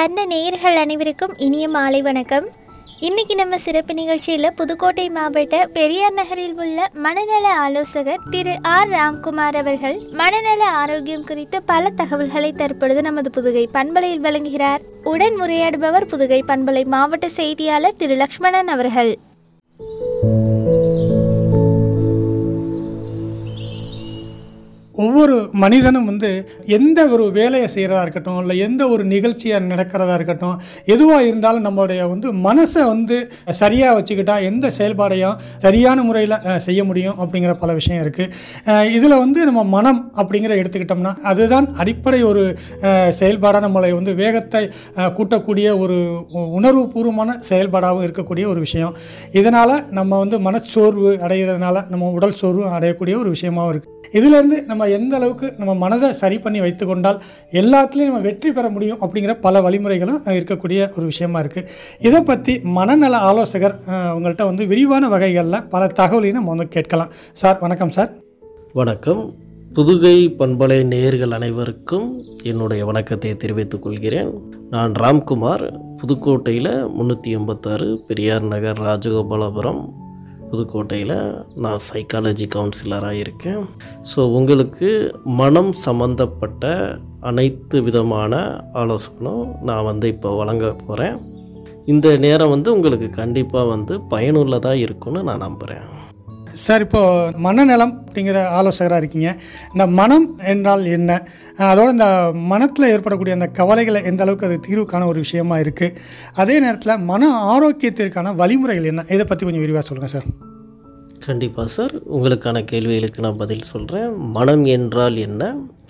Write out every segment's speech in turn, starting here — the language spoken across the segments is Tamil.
அன்பார்ந்த நேயர்கள் அனைவருக்கும் இனிய மாலை வணக்கம் இன்னைக்கு நம்ம சிறப்பு நிகழ்ச்சியில் புதுக்கோட்டை மாவட்ட பெரியார் நகரில் உள்ள மனநல ஆலோசகர் திரு ஆர் ராம்குமார் அவர்கள் மனநல ஆரோக்கியம் குறித்து பல தகவல்களை தற்பொழுது நமது புதுகை பண்பலையில் வழங்குகிறார் உடன் உரையாடுபவர் புதுகை பண்பலை மாவட்ட செய்தியாளர் திரு லக்ஷ்மணன் அவர்கள் ஒவ்வொரு மனிதனும் வந்து எந்த ஒரு வேலையை செய்கிறதா இருக்கட்டும் இல்லை எந்த ஒரு நிகழ்ச்சியாக நடக்கிறதா இருக்கட்டும் எதுவாக இருந்தாலும் நம்மளுடைய வந்து மனசை வந்து சரியாக வச்சுக்கிட்டா எந்த செயல்பாடையும் சரியான முறையில் செய்ய முடியும் அப்படிங்கிற பல விஷயம் இருக்குது இதில் வந்து நம்ம மனம் அப்படிங்கிற எடுத்துக்கிட்டோம்னா அதுதான் அடிப்படை ஒரு செயல்பாடாக நம்மளை வந்து வேகத்தை அஹ், கூட்டக்கூடிய ஒரு உ- உணர்வுபூர்வமான செயல்பாடாகவும் இருக்கக்கூடிய ஒரு விஷயம் இதனால் நம்ம வந்து மனச்சோர்வு அடைகிறதுனால நம்ம உடல் சோர்வு அடையக்கூடிய ஒரு விஷயமாவும் இருக்குது இதிலிருந்து நம்ம எந்த அளவுக்கு நம்ம மனதை சரி பண்ணி வைத்துக்கொண்டால் எல்லாத்துலேயும் நம்ம வெற்றி பெற முடியும் அப்படிங்கிற பல வழிமுறைகளும் அஹ், இருக்கக்கூடிய ஒரு விஷயமா இருக்கு இதை பற்றி மனநல ஆலோசகர் அஹ், உங்கள்கிட்ட வந்து விரிவான வகைகளில் பல தகவலையும் நம்ம வந்து கேட்கலாம் சார் வணக்கம் சார் வணக்கம் புதுகை பண்பலை நேயர்கள் அனைவருக்கும் என்னுடைய வணக்கத்தை தெரிவித்துக் கொள்கிறேன் நான் ராம்குமார் புதுக்கோட்டையில் முந்நூற்றி எண்பத்தாறு பெரியார் நகர் ராஜகோபாலபுரம் புதுக்கோட்டையில் நான் சைக்காலஜி கவுன்சிலராக இருக்கேன் ஸோ உங்களுக்கு மனம் சம்பந்தப்பட்ட அனைத்து விதமான ஆலோசனையும் நான் வந்து இப்போ வழங்க போகிறேன் இந்த நேரம் வந்து உங்களுக்கு கண்டிப்பாக வந்து பயனுள்ளதாக இருக்கும்னு நான் நம்புகிறேன் சார் இப்போ மனநலம் அப்படிங்கிற ஆலோசகராக இருக்கீங்க இந்த மனம் என்றால் என்ன அஹ், அதோட இந்த மனத்தில் ஏற்படக்கூடிய அந்த கவலைகளை எந்த அளவுக்கு அது தீர்வுக்கான ஒரு விஷயமா இருக்கு அதே நேரத்தில் மன ஆரோக்கியத்திற்கான வழிமுறைகள் என்ன இதை பற்றி கொஞ்சம் விரிவாக சொல்லுங்கள் சார் கண்டிப்பாக சார் உங்களுக்கான கேள்விகளுக்கு நான் பதில் சொல்கிறேன் மனம் என்றால் என்ன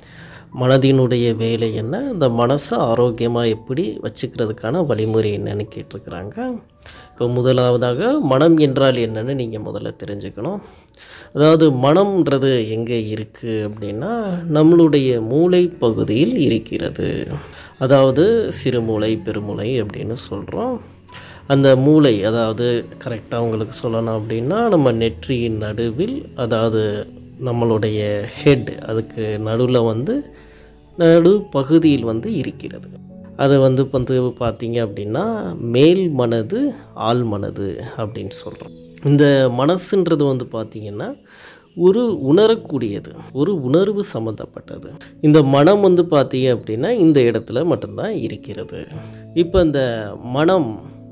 மனதினுடைய வேலை என்ன இந்த மனசை ஆரோக்கியமாக எப்படி வச்சுக்கிறதுக்கான வழிமுறை என்னன்னு கேட்டிருக்கிறாங்க இப்போ முதலாவதாக மனம் என்றால் என்னன்னு நீங்கள் முதல்ல தெரிஞ்சுக்கணும் அதாவது மனம்ன்றது எங்கே இருக்குது அப்படின்னா நம்மளுடைய மூளை பகுதியில் இருக்கிறது அதாவது சிறுமூளை பெருமூளை அப்படின்னு சொல்கிறோம் அந்த மூளை அதாவது கரெக்டாக உங்களுக்கு சொல்லணும் அப்படின்னா நம்ம நெற்றியின் நடுவில் அதாவது நம்மளுடைய ஹெட் அதுக்கு நடுவில் வந்து நடு பகுதியில் வந்து இருக்கிறது அது வந்து வந்து பார்த்தீங்க அப்படின்னா மேல் மனது ஆள் மனது அப்படின்னு சொல்கிறோம் இந்த மனசுன்றது வந்து பார்த்தீங்கன்னா ஒரு உணரக்கூடியது ஒரு உணர்வு சம்மந்தப்பட்டது இந்த மனம் வந்து பார்த்தீங்க அப்படின்னா இந்த இடத்துல மட்டும்தான் இருக்கிறது இப்போ இந்த மனம்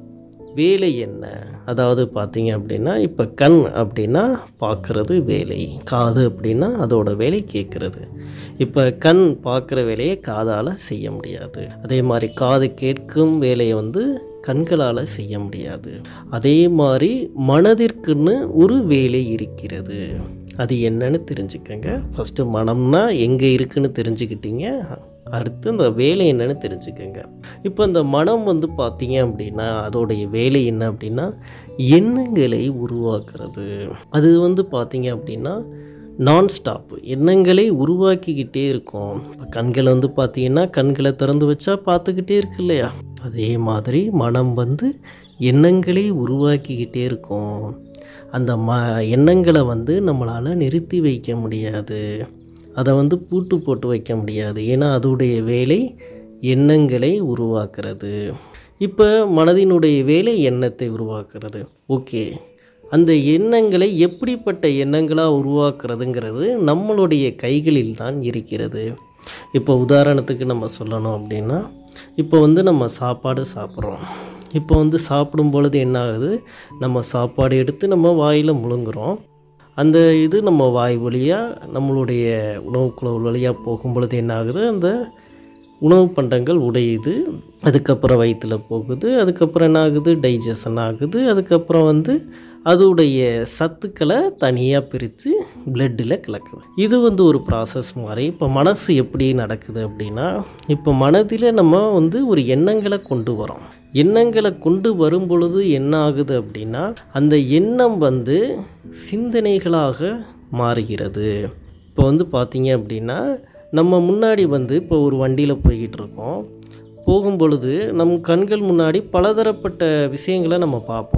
வேலை என்ன அதாவது பார்த்தீங்க அப்படின்னா இப்போ கண் அப்படின்னா பார்க்கறது வேலை காது அப்படின்னா அதோட வேலை கேட்கறது இப்போ கண் பார்க்குற வேலையை காதால் செய்ய முடியாது அதே மாதிரி காது கேட்கும் வேலையை வந்து கண்களால் செய்ய முடியாது அதே மாதிரி மனதிற்குன்னு ஒரு வேலை இருக்கிறது அது என்னன்னு தெரிஞ்சுக்கங்க ஃபஸ்ட்டு மனம்னா எங்கே இருக்குன்னு தெரிஞ்சுக்கிட்டீங்க அடுத்து இந்த வேலை என்னன்னு தெரிஞ்சுக்கங்க இப்போ இந்த மனம் வந்து பார்த்தீங்க அப்படின்னா அதோடைய வேலை என்ன அப்படின்னா எண்ணங்களை உருவாக்குறது அது வந்து பார்த்தீங்க அப்படின்னா நான் ஸ்டாப் எண்ணங்களை உருவாக்கிக்கிட்டே இருக்கும் இப்போ கண்களை வந்து பார்த்தீங்கன்னா கண்களை திறந்து வச்சா பார்த்துக்கிட்டே இருக்கு இல்லையா அதே மாதிரி மனம் வந்து எண்ணங்களை உருவாக்கிக்கிட்டே இருக்கும் அந்த ம எண்ணங்களை வந்து நம்மளால் நிறுத்தி வைக்க முடியாது அதை வந்து பூட்டு போட்டு வைக்க முடியாது ஏன்னா அதோடைய வேலை எண்ணங்களை உருவாக்குறது இப்போ மனதினுடைய வேலை எண்ணத்தை உருவாக்குறது ஓகே அந்த எண்ணங்களை எப்படிப்பட்ட எண்ணங்களாக உருவாக்குறதுங்கிறது நம்மளுடைய கைகளில் தான் இருக்கிறது இப்போ உதாரணத்துக்கு நம்ம சொல்லணும் அப்படின்னா இப்போ வந்து நம்ம சாப்பாடு சாப்பிட்றோம் இப்போ வந்து சாப்பிடும் பொழுது என்ன ஆகுது நம்ம சாப்பாடு எடுத்து நம்ம வாயில் முழுங்குறோம் அந்த இது நம்ம வாய் வழியாக நம்மளுடைய உணவுக்குழு வழியாக போகும் பொழுது என்ன ஆகுது அந்த உணவு பண்டங்கள் உடையுது அதுக்கப்புறம் வயிற்றுல போகுது அதுக்கப்புறம் என்ன ஆகுது டைஜஷன் ஆகுது அதுக்கப்புறம் வந்து அதோடைய சத்துக்களை தனியாக பிரித்து பிளட்டில் கலக்குது இது வந்து ஒரு ப்ராசஸ் மாதிரி இப்போ மனசு எப்படி நடக்குது அப்படின்னா இப்போ மனதில் நம்ம வந்து ஒரு எண்ணங்களை கொண்டு வரோம் எண்ணங்களை கொண்டு வரும் பொழுது என்ன ஆகுது அப்படின்னா அந்த எண்ணம் வந்து சிந்தனைகளாக மாறுகிறது இப்போ வந்து பார்த்தீங்க அப்படின்னா நம்ம முன்னாடி வந்து இப்போ ஒரு வண்டியில் போய்கிட்டு இருக்கோம் போகும் பொழுது நம் கண்கள் முன்னாடி பலதரப்பட்ட விஷயங்களை நம்ம பார்ப்போம்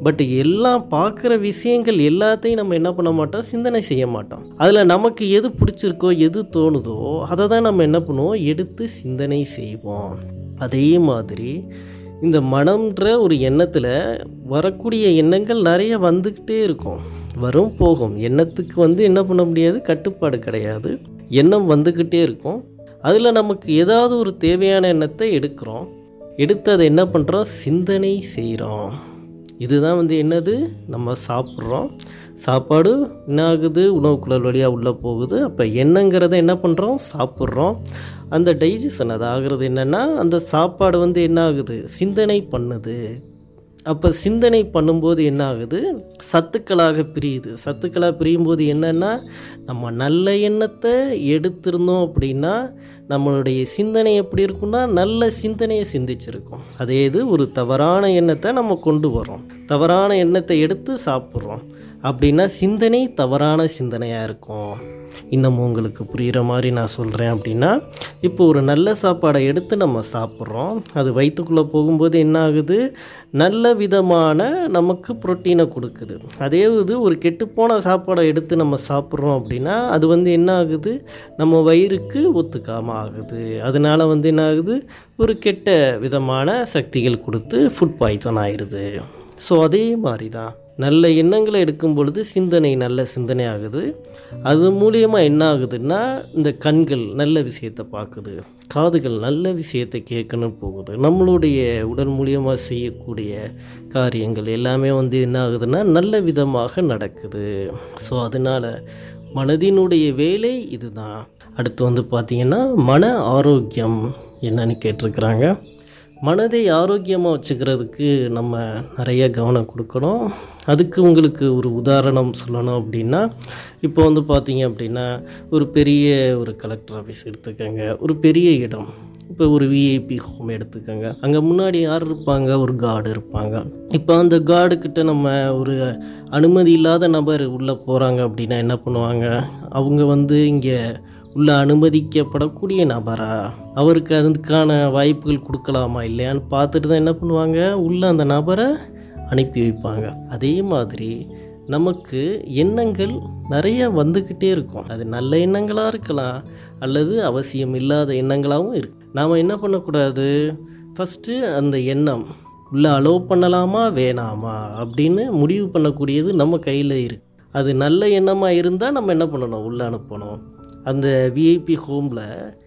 பட் எல்லாம் பார்க்குற விஷயங்கள் எல்லாத்தையும் நம்ம என்ன பண்ண மாட்டோம் சிந்தனை செய்ய மாட்டோம் அதில் நமக்கு எது பிடிச்சிருக்கோ எது தோணுதோ அதை தான் நம்ம என்ன பண்ணுவோம் எடுத்து சிந்தனை செய்வோம் அதே மாதிரி இந்த மனம்ன்ற ஒரு எண்ணத்தில் வரக்கூடிய எண்ணங்கள் நிறைய வந்துக்கிட்டே இருக்கும் வரும் போகும் எண்ணத்துக்கு வந்து என்ன பண்ண முடியாது கட்டுப்பாடு கிடையாது எண்ணம் வந்துக்கிட்டே இருக்கும் அதில் நமக்கு ஏதாவது ஒரு தேவையான எண்ணத்தை எடுக்கிறோம் எடுத்து அதை என்ன பண்ணுறோம் சிந்தனை செய்கிறோம் இதுதான் வந்து என்னது நம்ம சாப்பிட்றோம் சாப்பாடு என்ன ஆகுது உணவு குழல் வழியாக உள்ளே போகுது அப்போ எண்ணங்கிறத என்ன பண்ணுறோம் சாப்பிட்றோம் அந்த டைஜஷன் அது ஆகுறது என்னென்னா அந்த சாப்பாடு வந்து என்ன ஆகுது சிந்தனை பண்ணுது அப்போ சிந்தனை பண்ணும்போது என்ன ஆகுது சத்துக்களாக பிரியுது சத்துக்களாக பிரியும் போது என்னன்னா நம்ம நல்ல எண்ணத்தை எடுத்திருந்தோம் அப்படின்னா நம்மளுடைய சிந்தனை எப்படி இருக்கும்னா நல்ல சிந்தனையை சிந்திச்சிருக்கும் அதே இது ஒரு தவறான எண்ணத்தை நம்ம கொண்டு வரோம் தவறான எண்ணத்தை எடுத்து சாப்பிட்றோம் அப்படின்னா சிந்தனை தவறான சிந்தனையாக இருக்கும் இன்னும் உங்களுக்கு புரிகிற மாதிரி நான் சொல்கிறேன் அப்படின்னா இப்போ ஒரு நல்ல சாப்பாடை எடுத்து நம்ம சாப்பிட்றோம் அது வயிற்றுக்குள்ளே போகும்போது என்ன ஆகுது நல்ல விதமான நமக்கு புரோட்டீனை கொடுக்குது அதே இது ஒரு கெட்டுப்போன சாப்பாடை எடுத்து நம்ம சாப்பிட்றோம் அப்படின்னா அது வந்து என்ன ஆகுது நம்ம வயிறுக்கு ஒத்துக்காமல் ஆகுது அதனால வந்து என்ன ஆகுது ஒரு கெட்ட விதமான சக்திகள் கொடுத்து ஃபுட் பாய்சன் ஆயிடுது ஸோ அதே மாதிரி தான் நல்ல எண்ணங்களை எடுக்கும் பொழுது சிந்தனை நல்ல சிந்தனை ஆகுது அது மூலியமா என்ன ஆகுதுன்னா இந்த கண்கள் நல்ல விஷயத்தை பார்க்குது காதுகள் நல்ல விஷயத்தை கேட்கணும் போகுது நம்மளுடைய உடல் மூலியமா செய்யக்கூடிய காரியங்கள் எல்லாமே வந்து என்ன ஆகுதுன்னா நல்ல விதமாக நடக்குது ஸோ அதனால மனதினுடைய வேலை இதுதான் அடுத்து வந்து பார்த்தீங்கன்னா மன ஆரோக்கியம் என்னன்னு கேட்டிருக்கிறாங்க மனதை ஆரோக்கியமாக வச்சுக்கிறதுக்கு நம்ம நிறைய கவனம் கொடுக்கணும் அதுக்கு உங்களுக்கு ஒரு உதாரணம் சொல்லணும் அப்படின்னா இப்போ வந்து பார்த்தீங்க அப்படின்னா ஒரு பெரிய ஒரு கலெக்டர் ஆஃபீஸ் எடுத்துக்கோங்க ஒரு பெரிய இடம் இப்போ ஒரு விஐபி ஹோம் எடுத்துக்கோங்க அங்கே முன்னாடி யார் இருப்பாங்க ஒரு கார்டு இருப்பாங்க இப்போ அந்த கார்டு கிட்ட நம்ம ஒரு அனுமதி இல்லாத நபர் உள்ளே போகிறாங்க அப்படின்னா என்ன பண்ணுவாங்க அவங்க வந்து இங்கே உள்ள அனுமதிக்கப்படக்கூடிய நபரா அவருக்கு அதுக்கான வாய்ப்புகள் கொடுக்கலாமா இல்லையான்னு பார்த்துட்டு தான் என்ன பண்ணுவாங்க உள்ள அந்த நபரை அனுப்பி வைப்பாங்க அதே மாதிரி நமக்கு எண்ணங்கள் நிறைய வந்துக்கிட்டே இருக்கும் அது நல்ல எண்ணங்களாக இருக்கலாம் அல்லது அவசியம் இல்லாத எண்ணங்களாகவும் இருக்கு நாம் என்ன பண்ணக்கூடாது ஃபஸ்ட்டு அந்த எண்ணம் உள்ள அலோவ் பண்ணலாமா வேணாமா அப்படின்னு முடிவு பண்ணக்கூடியது நம்ம கையில் இருக்கு அது நல்ல எண்ணமாக இருந்தால் நம்ம என்ன பண்ணணும் உள்ளே அனுப்பணும் அந்த விஐபி ஹோமில்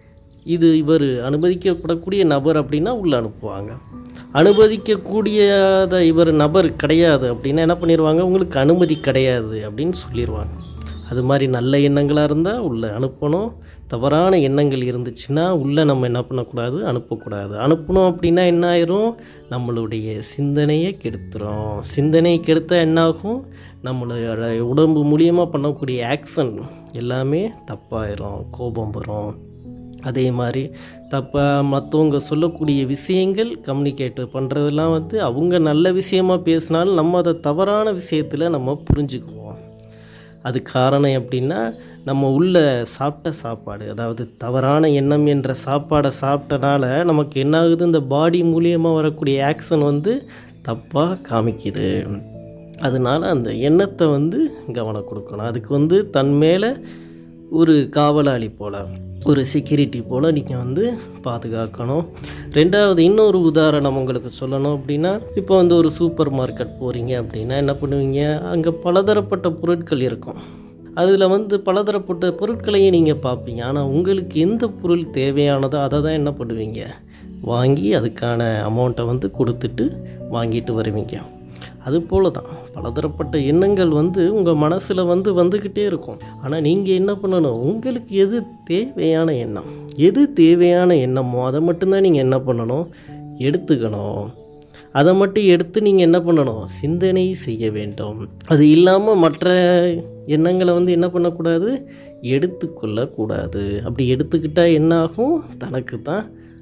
இது இவர் அனுமதிக்கப்படக்கூடிய நபர் அப்படின்னா உள்ளே அனுப்புவாங்க அனுமதிக்கக்கூடியத இவர் நபர் கிடையாது அப்படின்னா என்ன பண்ணிடுவாங்க உங்களுக்கு அனுமதி கிடையாது அப்படின்னு சொல்லிடுவாங்க அது மாதிரி நல்ல எண்ணங்களாக இருந்தால் உள்ளே அனுப்பணும் தவறான எண்ணங்கள் இருந்துச்சுன்னா உள்ளே நம்ம என்ன பண்ணக்கூடாது அனுப்பக்கூடாது அனுப்பணும் அப்படின்னா என்ன ஆயிரும் நம்மளுடைய சிந்தனையை கெடுத்துரும் சிந்தனையை கெடுத்தால் என்னாகும் நம்மளோட உடம்பு மூலியமாக பண்ணக்கூடிய ஆக்ஷன் எல்லாமே தப்பாயிரும் கோபம் வரும் அதே மாதிரி தப்பாக மற்றவங்க சொல்லக்கூடிய விஷயங்கள் கம்யூனிகேட் பண்ணுறதெல்லாம் வந்து அவங்க நல்ல விஷயமா பேசினாலும் நம்ம அதை தவறான விஷயத்தில் நம்ம புரிஞ்சுக்குவோம் அது காரணம் எப்படின்னா நம்ம உள்ள சாப்பிட்ட சாப்பாடு அதாவது தவறான எண்ணம் என்ற சாப்பாடை சாப்பிட்டனால நமக்கு என்ன ஆகுது இந்த பாடி மூலியமாக வரக்கூடிய ஆக்ஷன் வந்து தப்பாக காமிக்குது அதனால அந்த எண்ணத்தை வந்து கவனம் கொடுக்கணும் அதுக்கு வந்து தன் மேலே ஒரு காவலாளி போல் ஒரு செக்யூரிட்டி போல் நீங்கள் வந்து பாதுகாக்கணும் ரெண்டாவது இன்னொரு உதாரணம் உங்களுக்கு சொல்லணும் அப்படின்னா இப்போ வந்து ஒரு சூப்பர் மார்க்கெட் போகிறீங்க அப்படின்னா என்ன பண்ணுவீங்க அங்கே பலதரப்பட்ட பொருட்கள் இருக்கும் அதில் வந்து பலதரப்பட்ட பொருட்களையும் நீங்கள் பார்ப்பீங்க ஆனால் உங்களுக்கு எந்த பொருள் தேவையானதோ அதை தான் என்ன பண்ணுவீங்க வாங்கி அதுக்கான அமௌண்ட்டை வந்து கொடுத்துட்டு வாங்கிட்டு வருவீங்க அது போல தான் பலதரப்பட்ட எண்ணங்கள் வந்து உங்கள் மனசில் வந்து வந்துக்கிட்டே இருக்கும் ஆனால் நீங்கள் என்ன பண்ணணும் உங்களுக்கு எது தேவையான எண்ணம் எது தேவையான எண்ணமோ அதை மட்டும்தான் நீங்கள் என்ன பண்ணணும் எடுத்துக்கணும் அதை மட்டும் எடுத்து நீங்கள் என்ன பண்ணணும் சிந்தனை செய்ய வேண்டும் அது இல்லாமல் மற்ற எண்ணங்களை வந்து என்ன பண்ணக்கூடாது எடுத்துக்கொள்ளக்கூடாது அப்படி எடுத்துக்கிட்டால் என்ன ஆகும் தனக்கு தான்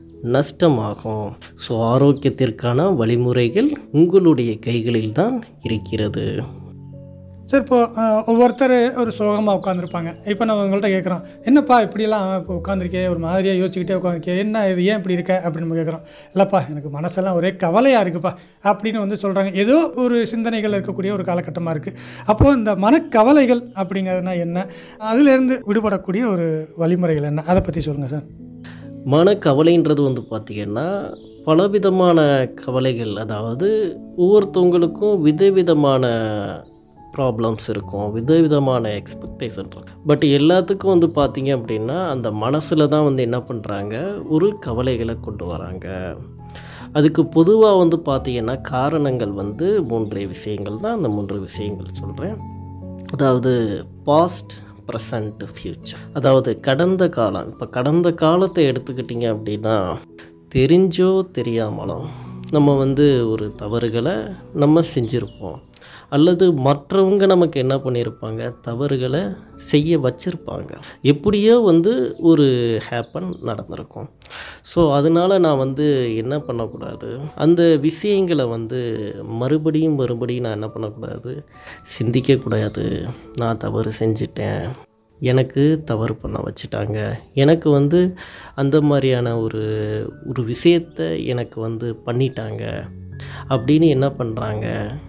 நஷ்டமாகும் ஸோ ஆரோக்கியத்திற்கான வழிமுறைகள் உங்களுடைய கைகளில் தான் இருக்கிறது சார் இப்போ அஹ், ஒவ்வொருத்தர் ஒரு சோகமாக உட்காந்துருப்பாங்க இப்போ நம்ம உங்கள்கிட்ட கேட்குறோம் என்னப்பா இப்படியெல்லாம் இப்போ உட்காந்துருக்கே ஒரு மாதிரியாக யோசிச்சுக்கிட்டே உட்காந்துருக்கே என்ன இது ஏன் இப்படி இருக்க அப்படின்னு நம்ம கேட்குறோம் இல்லைப்பா எனக்கு மனசெல்லாம் ஒரே கவலையாக இருக்குப்பா அப்படின்னு வந்து சொல்கிறாங்க ஏதோ ஒரு சிந்தனைகள் இருக்கக்கூடிய ஒரு காலகட்டமாக இருக்குது அப்போது இந்த மனக்கவலைகள் அப்படிங்கிறதுனா என்ன அதுலேருந்து விடுபடக்கூடிய ஒரு வழிமுறைகள் என்ன அதை பற்றி சொல்லுங்கள் சார் மனக்கவலைன்றது வந்து பார்த்திங்கன்னா பலவிதமான கவலைகள் அதாவது ஒவ்வொருத்தவங்களுக்கும் விதவிதமான ப்ராப்ளம்ஸ் இருக்கும் விதவிதமான எக்ஸ்பெக்டேஷன் இருக்கும் பட் எல்லாத்துக்கும் வந்து பார்த்தீங்க அப்படின்னா அந்த மனசில் தான் வந்து என்ன பண்ணுறாங்க ஒரு கவலைகளை கொண்டு வராங்க அதுக்கு பொதுவாக வந்து பார்த்தீங்கன்னா காரணங்கள் வந்து மூன்று விஷயங்கள் தான் அந்த மூன்று விஷயங்கள் சொல்கிறேன் அதாவது பாஸ்ட் ப்ரெசண்ட் ஃப்யூச்சர் அதாவது கடந்த காலம் இப்போ கடந்த காலத்தை எடுத்துக்கிட்டிங்க அப்படின்னா தெரிஞ்சோ தெரியாமலோ நம்ம வந்து ஒரு தவறுகளை நம்ம செஞ்சுருப்போம் அல்லது மற்றவங்க நமக்கு என்ன பண்ணியிருப்பாங்க தவறுகளை செய்ய வச்சிருப்பாங்க எப்படியோ வந்து ஒரு ஹேப்பன் நடந்திருக்கும் ஸோ அதனால நான் வந்து என்ன பண்ணக்கூடாது அந்த விஷயங்களை வந்து மறுபடியும் மறுபடியும் நான் என்ன பண்ணக்கூடாது சிந்திக்கக்கூடாது நான் தவறு செஞ்சிட்டேன் எனக்கு தவறு பண்ண வச்சுட்டாங்க எனக்கு வந்து அந்த மாதிரியான ஒரு ஒரு விஷயத்தை எனக்கு வந்து பண்ணிட்டாங்க அப்படின்னு என்ன பண்ணுறாங்க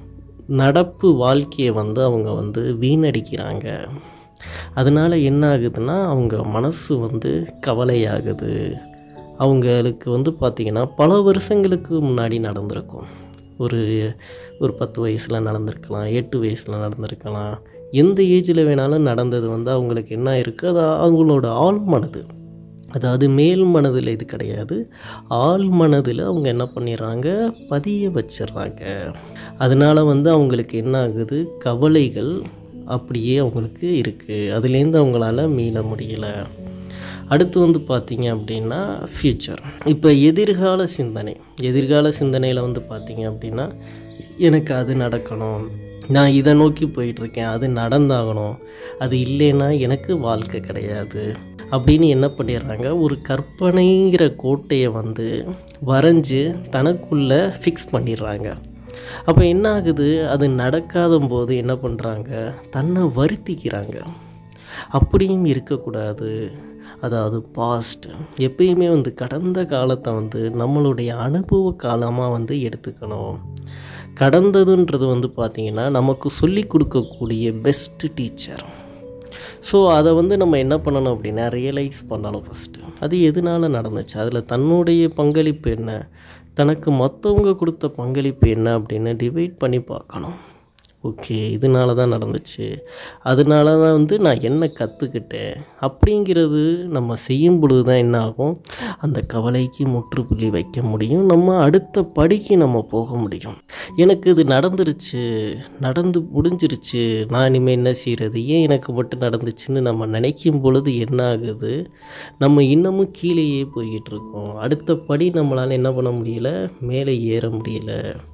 நடப்பு வாழ்க்கையை வந்து அவங்க வந்து வீணடிக்கிறாங்க அதனால என்ன ஆகுதுன்னா அவங்க மனசு வந்து கவலையாகுது அவங்களுக்கு வந்து பார்த்திங்கன்னா பல வருஷங்களுக்கு முன்னாடி நடந்திருக்கும் ஒரு ஒரு பத்து வயசில் நடந்திருக்கலாம் எட்டு வயசில் நடந்திருக்கலாம் எந்த ஏஜில் வேணாலும் நடந்தது வந்து அவங்களுக்கு என்ன இருக்குது அது அவங்களோட ஆழ் மனது அதாவது மேல் மனதில் இது கிடையாது ஆழ் மனதில் அவங்க என்ன பண்ணிடுறாங்க பதிய வச்சிடுறாங்க அதனால வந்து அவங்களுக்கு என்ன ஆகுது கவலைகள் அப்படியே அவங்களுக்கு இருக்குது அதுலேருந்து அவங்களால மீள முடியல அடுத்து வந்து பார்த்தீங்க அப்படின்னா ஃப்யூச்சர் இப்போ எதிர்கால சிந்தனை எதிர்கால சிந்தனையில் வந்து பார்த்தீங்க அப்படின்னா எனக்கு அது நடக்கணும் நான் இதை நோக்கி போயிட்டுருக்கேன் அது நடந்தாகணும் அது இல்லைன்னா எனக்கு வாழ்க்கை கிடையாது அப்படின்னு என்ன பண்ணிடுறாங்க ஒரு கற்பனைங்கிற கோட்டையை வந்து வரைஞ்சு தனக்குள்ளே ஃபிக்ஸ் பண்ணிடுறாங்க அப்போ என்ன ஆகுது அது நடக்காத போது என்ன பண்ணுறாங்க தன்னை வருத்திக்கிறாங்க அப்படியும் இருக்கக்கூடாது அதாவது பாஸ்ட் எப்பயுமே வந்து கடந்த காலத்தை வந்து நம்மளுடைய அனுபவ காலமாக வந்து எடுத்துக்கணும் கடந்ததுன்றது வந்து பார்த்திங்கன்னா நமக்கு சொல்லி கொடுக்கக்கூடிய பெஸ்ட் டீச்சர் ஸோ அதை வந்து நம்ம என்ன பண்ணணும் அப்படின்னா ரியலைஸ் பண்ணணும் ஃபஸ்ட்டு அது எதனால நடந்துச்சு அதில் தன்னுடைய பங்களிப்பு என்ன தனக்கு மற்றவங்க கொடுத்த பங்களிப்பு என்ன அப்படின்னு டிவைட் பண்ணி பார்க்கணும் ஓகே இதனால தான் நடந்துச்சு அதனால தான் வந்து நான் என்ன கற்றுக்கிட்டேன் அப்படிங்கிறது நம்ம செய்யும் பொழுது தான் என்ன ஆகும் அந்த கவலைக்கு முற்றுப்புள்ளி வைக்க முடியும் நம்ம அடுத்த படிக்கு நம்ம போக முடியும் எனக்கு இது நடந்துருச்சு நடந்து முடிஞ்சிருச்சு நான் இனிமேல் என்ன செய்கிறது ஏன் எனக்கு மட்டும் நடந்துச்சுன்னு நம்ம நினைக்கும் பொழுது என்ன ஆகுது நம்ம இன்னமும் கீழேயே போய்கிட்டு இருக்கோம் அடுத்த படி நம்மளால் என்ன பண்ண முடியல மேலே ஏற முடியல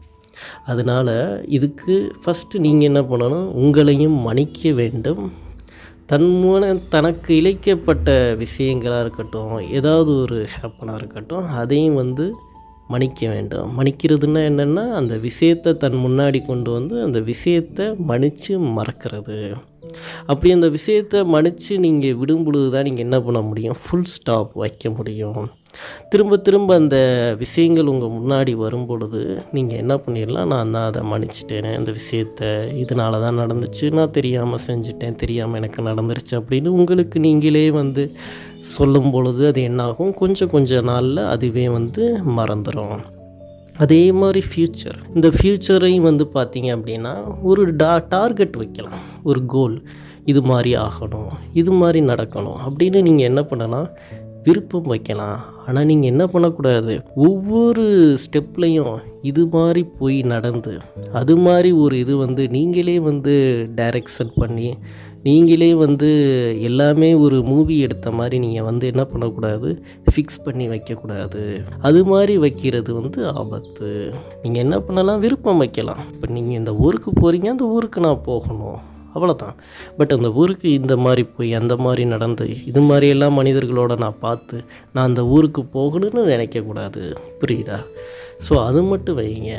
அதனால் இதுக்கு ஃபஸ்ட்டு நீங்கள் என்ன பண்ணணும் உங்களையும் மன்னிக்க வேண்டும் தன் மூலம் தனக்கு இழைக்கப்பட்ட விஷயங்களாக இருக்கட்டும் ஏதாவது ஒரு ஹேப்பனாக இருக்கட்டும் அதையும் வந்து மன்னிக்க வேண்டும் மன்னிக்கிறதுன்னா என்னென்னா அந்த விஷயத்தை தன் முன்னாடி கொண்டு வந்து அந்த விஷயத்தை மன்னித்து மறக்கிறது அப்படி அந்த விஷயத்தை மன்னித்து நீங்கள் விடும் பொழுது தான் நீங்கள் என்ன பண்ண முடியும் ஃபுல் ஸ்டாப் வைக்க முடியும் திரும்ப திரும்ப அந்த விஷயங்கள் உங்கள் முன்னாடி வரும் பொழுது நீங்கள் என்ன பண்ணிடலாம் நான் தான் அதை மன்னிச்சிட்டேனே அந்த விஷயத்த இதனால தான் நடந்துச்சு நான் தெரியாமல் செஞ்சுட்டேன் தெரியாமல் எனக்கு நடந்துருச்சு அப்படின்னு உங்களுக்கு நீங்களே வந்து சொல்லும் பொழுது அது என்னாகும் கொஞ்சம் கொஞ்ச நாளில் அதுவே வந்து மறந்துடும் அதே மாதிரி ஃப்யூச்சர் இந்த ஃப்யூச்சரையும் வந்து பார்த்தீங்க அப்படின்னா ஒரு டா டார்கெட் வைக்கலாம் ஒரு கோல் இது மாதிரி ஆகணும் இது மாதிரி நடக்கணும் அப்படின்னு நீங்கள் என்ன பண்ணலாம் விருப்பம் வைக்கலாம் ஆனால் நீங்கள் என்ன பண்ணக்கூடாது ஒவ்வொரு ஸ்டெப்லையும் இது மாதிரி போய் நடந்து அது மாதிரி ஒரு இது வந்து நீங்களே வந்து டைரக்ஷன் பண்ணி நீங்களே வந்து எல்லாமே ஒரு மூவி எடுத்த மாதிரி நீங்கள் வந்து என்ன பண்ணக்கூடாது ஃபிக்ஸ் பண்ணி வைக்கக்கூடாது அது மாதிரி வைக்கிறது வந்து ஆபத்து நீங்கள் என்ன பண்ணலாம் விருப்பம் வைக்கலாம் இப்போ நீங்கள் இந்த ஊருக்கு போகிறீங்க அந்த ஊருக்கு நான் போகணும் அவ்வளோதான் பட் அந்த ஊருக்கு இந்த மாதிரி போய் அந்த மாதிரி நடந்து இது மாதிரி எல்லாம் மனிதர்களோட நான் பார்த்து நான் அந்த ஊருக்கு போகணும்னு நினைக்கக்கூடாது புரியுதா ஸோ அது மட்டும் வைங்க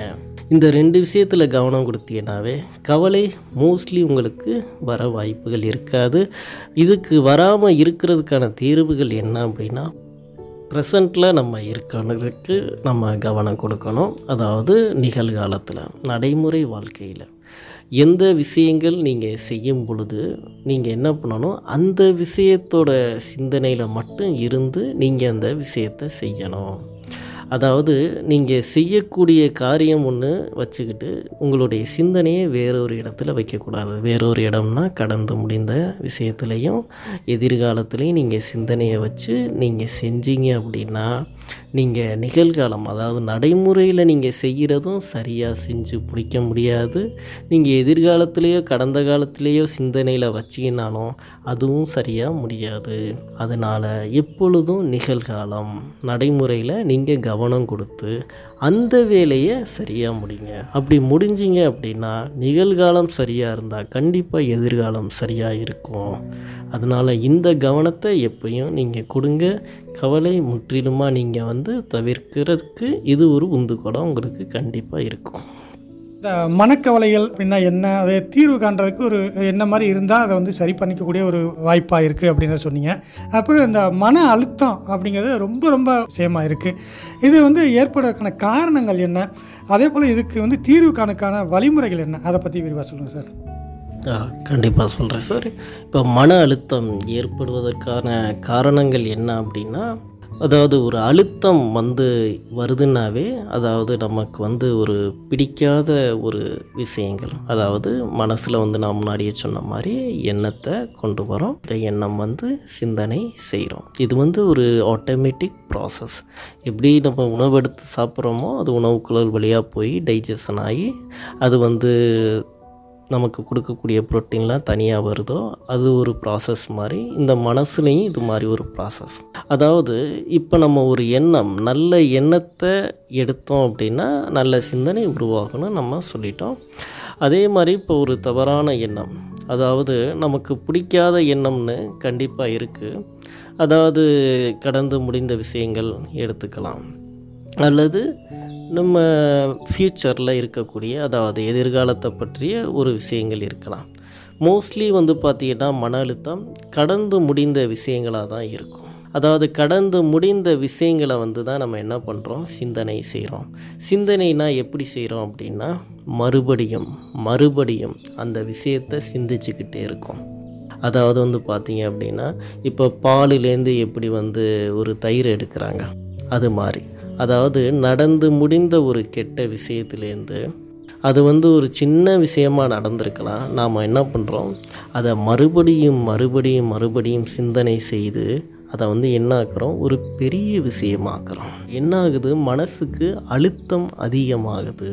இந்த ரெண்டு விஷயத்தில் கவனம் கொடுத்தீங்கன்னாவே கவலை மோஸ்ட்லி உங்களுக்கு வர வாய்ப்புகள் இருக்காது இதுக்கு வராமல் இருக்கிறதுக்கான தீர்வுகள் என்ன அப்படின்னா ப்ரெசண்ட்டில் நம்ம இருக்கிறதுக்கு நம்ம கவனம் கொடுக்கணும் அதாவது நிகழ்காலத்தில் நடைமுறை வாழ்க்கையில் எந்த விஷயங்கள் நீங்கள் செய்யும் பொழுது நீங்கள் என்ன பண்ணணும் அந்த விஷயத்தோட சிந்தனையில் மட்டும் இருந்து நீங்கள் அந்த விஷயத்தை செய்யணும் அதாவது நீங்கள் செய்யக்கூடிய காரியம் ஒன்று வச்சுக்கிட்டு உங்களுடைய சிந்தனையை வேறொரு இடத்துல வைக்கக்கூடாது வேறொரு இடம்னா கடந்து முடிந்த விஷயத்துலையும் எதிர்காலத்துலேயும் நீங்கள் சிந்தனையை வச்சு நீங்கள் செஞ்சீங்க அப்படின்னா நீங்கள் நிகழ்காலம் அதாவது நடைமுறையில் நீங்கள் செய்கிறதும் சரியாக செஞ்சு முடிக்க முடியாது நீங்கள் எதிர்காலத்திலேயோ கடந்த காலத்திலேயோ சிந்தனையில் வச்சிங்கனாலும் அதுவும் சரியாக முடியாது அதனால் எப்பொழுதும் நிகழ்காலம் நடைமுறையில் நீங்கள் கவனம் கொடுத்து அந்த வேலையை சரியாக முடிங்க அப்படி முடிஞ்சிங்க அப்படின்னா நிகழ்காலம் சரியாக இருந்தால் கண்டிப்பாக எதிர்காலம் சரியாக இருக்கும் அதனால் இந்த கவனத்தை எப்பயும் நீங்கள் கொடுங்க கவலை முற்றிலுமாக நீங்கள் வந்து தவிர்க்கிறதுக்கு இது ஒரு உந்துகோலம் உங்களுக்கு கண்டிப்பாக இருக்கும் இந்த மனக்கவலைகள் அப்படின்னா என்ன அதை தீர்வு காண்றதுக்கு ஒரு என்ன மாதிரி இருந்தால் அதை வந்து சரி பண்ணிக்கக்கூடிய ஒரு வாய்ப்பாக இருக்குது அப்படின்னு சொன்னீங்க அப்புறம் இந்த மன அழுத்தம் அப்படிங்கிறது ரொம்ப ரொம்ப விஷயமா இருக்குது இது வந்து ஏற்படுறதுக்கான காரணங்கள் என்ன அதே போல் இதுக்கு வந்து தீர்வு காணுக்கான வழிமுறைகள் என்ன அதை பற்றி விரிவாக சொல்லுங்கள் சார் கண்டிப்பாக சொல்கிறேன் சார் இப்போ மன அழுத்தம் ஏற்படுவதற்கான காரணங்கள் என்ன அப்படின்னா அதாவது ஒரு அழுத்தம் வந்து வருதுன்னாவே அதாவது நமக்கு வந்து ஒரு பிடிக்காத ஒரு விஷயங்கள் அதாவது மனசில் வந்து நான் முன்னாடியே சொன்ன மாதிரி எண்ணத்தை கொண்டு வரோம் இந்த எண்ணம் வந்து சிந்தனை செய்கிறோம் இது வந்து ஒரு ஆட்டோமேட்டிக் ப்ராசஸ் எப்படி நம்ம உணவெடுத்து சாப்பிட்றோமோ அது உணவுக்குழல் வழியாக போய் டைஜஷன் ஆகி அது வந்து நமக்கு கொடுக்கக்கூடிய ப்ரோட்டீன்லாம் தனியாக வருதோ அது ஒரு ப்ராசஸ் மாதிரி இந்த மனசுலேயும் இது மாதிரி ஒரு ப்ராசஸ் அதாவது இப்போ நம்ம ஒரு எண்ணம் நல்ல எண்ணத்தை எடுத்தோம் அப்படின்னா நல்ல சிந்தனை உருவாகணும் நம்ம சொல்லிட்டோம் அதே மாதிரி இப்போ ஒரு தவறான எண்ணம் அதாவது நமக்கு பிடிக்காத எண்ணம்னு கண்டிப்பாக இருக்குது அதாவது கடந்து முடிந்த விஷயங்கள் எடுத்துக்கலாம் அல்லது நம்ம ஃப்யூச்சரில் இருக்கக்கூடிய அதாவது எதிர்காலத்தை பற்றிய ஒரு விஷயங்கள் இருக்கலாம் மோஸ்ட்லி வந்து பார்த்திங்கன்னா மன அழுத்தம் கடந்து முடிந்த விஷயங்களாக தான் இருக்கும் அதாவது கடந்து முடிந்த விஷயங்களை வந்து தான் நம்ம என்ன பண்ணுறோம் சிந்தனை செய்கிறோம் சிந்தனைனா எப்படி செய்கிறோம் அப்படின்னா மறுபடியும் மறுபடியும் அந்த விஷயத்தை சிந்திச்சுக்கிட்டே இருக்கோம் அதாவது வந்து பார்த்தீங்க அப்படின்னா இப்போ பாலுலேருந்து எப்படி வந்து ஒரு தயிர் எடுக்கிறாங்க அது மாதிரி அதாவது நடந்து முடிந்த ஒரு கெட்ட விஷயத்துலேருந்து அது வந்து ஒரு சின்ன விஷயமா நடந்திருக்கலாம் நாம் என்ன பண்ணுறோம் அதை மறுபடியும் மறுபடியும் மறுபடியும் சிந்தனை செய்து அதை வந்து என்ன ஆக்குறோம் ஒரு பெரிய விஷயமாக்குறோம் என்ன ஆகுது மனசுக்கு அழுத்தம் அதிகமாகுது